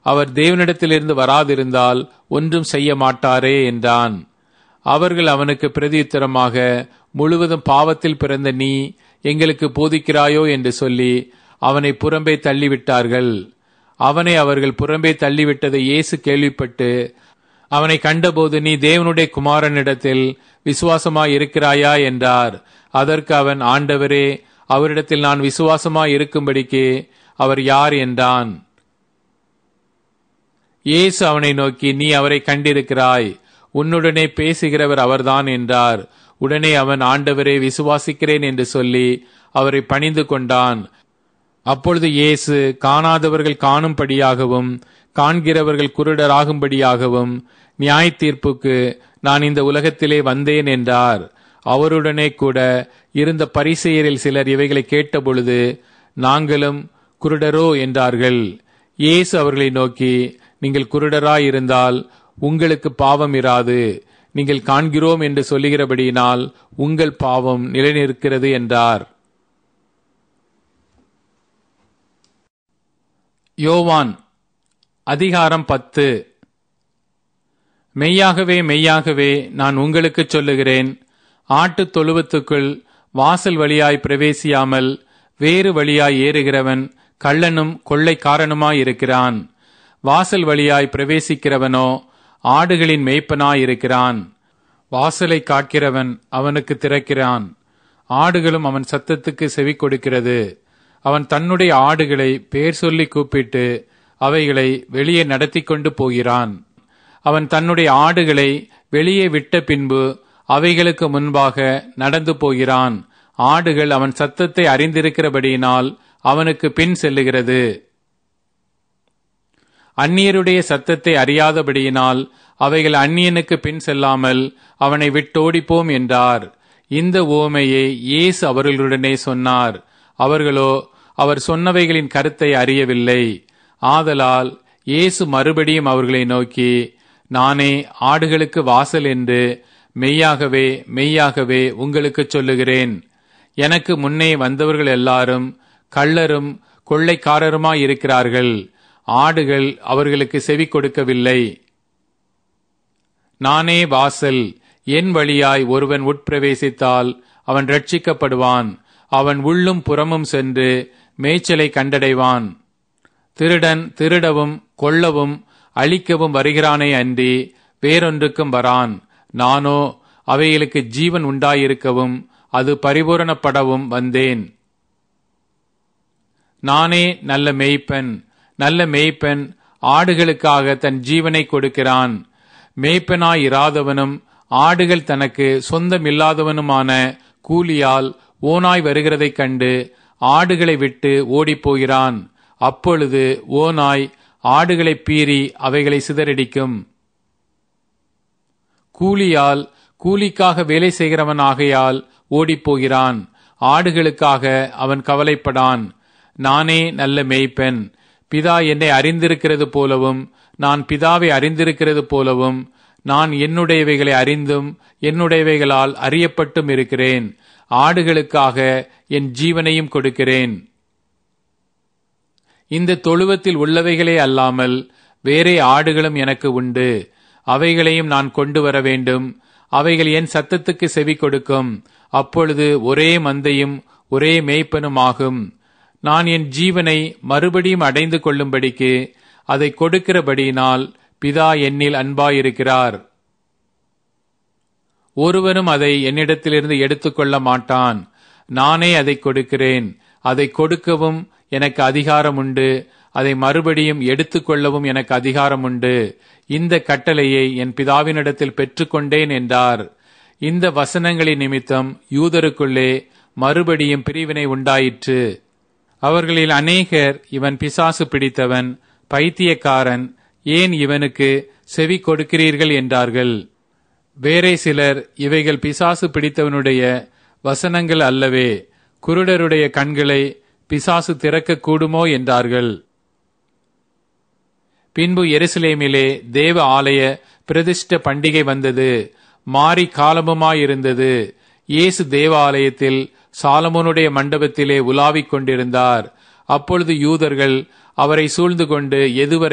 அவர் தேவனிடத்திலிருந்து வராதிருந்தால் ஒன்றும் செய்ய மாட்டாரே என்றான் அவர்கள் அவனுக்கு பிரதியுத்தரமாக முழுவதும் பாவத்தில் பிறந்த நீ எங்களுக்கு போதிக்கிறாயோ என்று சொல்லி அவனை புறம்பே தள்ளிவிட்டார்கள் அவனை அவர்கள் புறம்பே தள்ளிவிட்டதை இயேசு கேள்விப்பட்டு அவனை கண்டபோது நீ தேவனுடைய குமாரனிடத்தில் விசுவாசமாய் இருக்கிறாயா என்றார் அதற்கு அவன் ஆண்டவரே அவரிடத்தில் நான் விசுவாசமாய் இருக்கும்படிக்கு அவர் யார் என்றான் இயேசு அவனை நோக்கி நீ அவரை கண்டிருக்கிறாய் உன்னுடனே பேசுகிறவர் அவர்தான் என்றார் உடனே அவன் ஆண்டவரே விசுவாசிக்கிறேன் என்று சொல்லி அவரை பணிந்து கொண்டான் அப்பொழுது இயேசு காணாதவர்கள் காணும்படியாகவும் காண்கிறவர்கள் குருடராகும்படியாகவும் நியாய தீர்ப்புக்கு நான் இந்த உலகத்திலே வந்தேன் என்றார் அவருடனே கூட இருந்த பரிசெயரில் சிலர் இவைகளை கேட்டபொழுது நாங்களும் குருடரோ என்றார்கள் இயேசு அவர்களை நோக்கி நீங்கள் குருடராயிருந்தால் உங்களுக்கு பாவம் இராது நீங்கள் காண்கிறோம் என்று சொல்லுகிறபடியினால் உங்கள் பாவம் நிலைநிற்கிறது என்றார் யோவான் அதிகாரம் பத்து மெய்யாகவே மெய்யாகவே நான் உங்களுக்கு சொல்லுகிறேன் ஆட்டுத் தொழுவத்துக்குள் வாசல் வழியாய் பிரவேசியாமல் வேறு வழியாய் ஏறுகிறவன் கள்ளனும் கொள்ளைக்காரனுமாயிருக்கிறான் வாசல் வழியாய் பிரவேசிக்கிறவனோ ஆடுகளின் மேய்ப்பனாயிருக்கிறான் வாசலை காக்கிறவன் அவனுக்கு திறக்கிறான் ஆடுகளும் அவன் சத்தத்துக்கு செவி கொடுக்கிறது அவன் தன்னுடைய ஆடுகளை பேர் சொல்லி கூப்பிட்டு அவைகளை வெளியே நடத்தி கொண்டு போகிறான் அவன் தன்னுடைய ஆடுகளை வெளியே விட்ட பின்பு அவைகளுக்கு முன்பாக நடந்து போகிறான் ஆடுகள் அவன் சத்தத்தை அறிந்திருக்கிறபடியினால் அவனுக்கு பின் செல்லுகிறது அந்நியருடைய சத்தத்தை அறியாதபடியினால் அவைகள் அந்நியனுக்கு பின் செல்லாமல் அவனை விட்டோடிப்போம் என்றார் இந்த ஓமையை இயேசு அவர்களுடனே சொன்னார் அவர்களோ அவர் சொன்னவைகளின் கருத்தை அறியவில்லை ஆதலால் இயேசு மறுபடியும் அவர்களை நோக்கி நானே ஆடுகளுக்கு வாசல் என்று மெய்யாகவே மெய்யாகவே உங்களுக்கு சொல்லுகிறேன் எனக்கு முன்னே வந்தவர்கள் எல்லாரும் கள்ளரும் கொள்ளைக்காரருமாயிருக்கிறார்கள் ஆடுகள் அவர்களுக்கு செவி கொடுக்கவில்லை நானே வாசல் என் வழியாய் ஒருவன் உட்பிரவேசித்தால் அவன் ரட்சிக்கப்படுவான் அவன் உள்ளும் புறமும் சென்று மேய்ச்சலை கண்டடைவான் திருடன் திருடவும் கொல்லவும் அழிக்கவும் வருகிறானே அன்றி வேறொன்றுக்கும் வரான் நானோ அவைகளுக்கு ஜீவன் உண்டாயிருக்கவும் அது பரிபூரணப்படவும் வந்தேன் நானே நல்ல மேய்ப்பன் நல்ல மேய்ப்பன் ஆடுகளுக்காக தன் ஜீவனை கொடுக்கிறான் மேய்ப்பனாயிராதவனும் ஆடுகள் தனக்கு சொந்தமில்லாதவனுமான கூலியால் ஓனாய் வருகிறதைக் கண்டு ஆடுகளை விட்டு ஓடிப்போகிறான் அப்பொழுது ஓனாய் ஆடுகளை பீறி அவைகளை சிதறடிக்கும் கூலியால் கூலிக்காக வேலை செய்கிறவன் ஆகையால் ஓடிப்போகிறான் ஆடுகளுக்காக அவன் கவலைப்படான் நானே நல்ல மேய்ப்பன் பிதா என்னை அறிந்திருக்கிறது போலவும் நான் பிதாவை அறிந்திருக்கிறது போலவும் நான் என்னுடையவைகளை அறிந்தும் என்னுடையவைகளால் அறியப்பட்டும் இருக்கிறேன் ஆடுகளுக்காக என் ஜீவனையும் கொடுக்கிறேன் இந்த தொழுவத்தில் உள்ளவைகளே அல்லாமல் வேறே ஆடுகளும் எனக்கு உண்டு அவைகளையும் நான் கொண்டு வர வேண்டும் அவைகள் என் சத்தத்துக்கு செவி கொடுக்கும் அப்பொழுது ஒரே மந்தையும் ஒரே மேய்ப்பனும் ஆகும் நான் என் ஜீவனை மறுபடியும் அடைந்து கொள்ளும்படிக்கு அதை கொடுக்கிறபடியினால் பிதா என்னில் அன்பாயிருக்கிறார் ஒருவரும் அதை என்னிடத்திலிருந்து எடுத்துக்கொள்ள மாட்டான் நானே அதை கொடுக்கிறேன் அதை கொடுக்கவும் எனக்கு அதிகாரம் உண்டு அதை மறுபடியும் எடுத்துக்கொள்ளவும் எனக்கு அதிகாரம் உண்டு இந்த கட்டளையை என் பிதாவினிடத்தில் பெற்றுக்கொண்டேன் என்றார் இந்த வசனங்களின் நிமித்தம் யூதருக்குள்ளே மறுபடியும் பிரிவினை உண்டாயிற்று அவர்களில் அநேகர் இவன் பிசாசு பிடித்தவன் பைத்தியக்காரன் ஏன் இவனுக்கு செவி கொடுக்கிறீர்கள் என்றார்கள் வேறே சிலர் இவைகள் பிசாசு பிடித்தவனுடைய வசனங்கள் அல்லவே குருடருடைய கண்களை பிசாசு திறக்க கூடுமோ என்றார்கள் பின்பு எருசலேமிலே தேவ ஆலய பிரதிஷ்ட பண்டிகை வந்தது மாறி காலமுமாயிருந்தது இயேசு தேவாலயத்தில் சாலமோனுடைய மண்டபத்திலே உலாவிக் கொண்டிருந்தார் அப்பொழுது யூதர்கள் அவரை சூழ்ந்து கொண்டு எதுவரை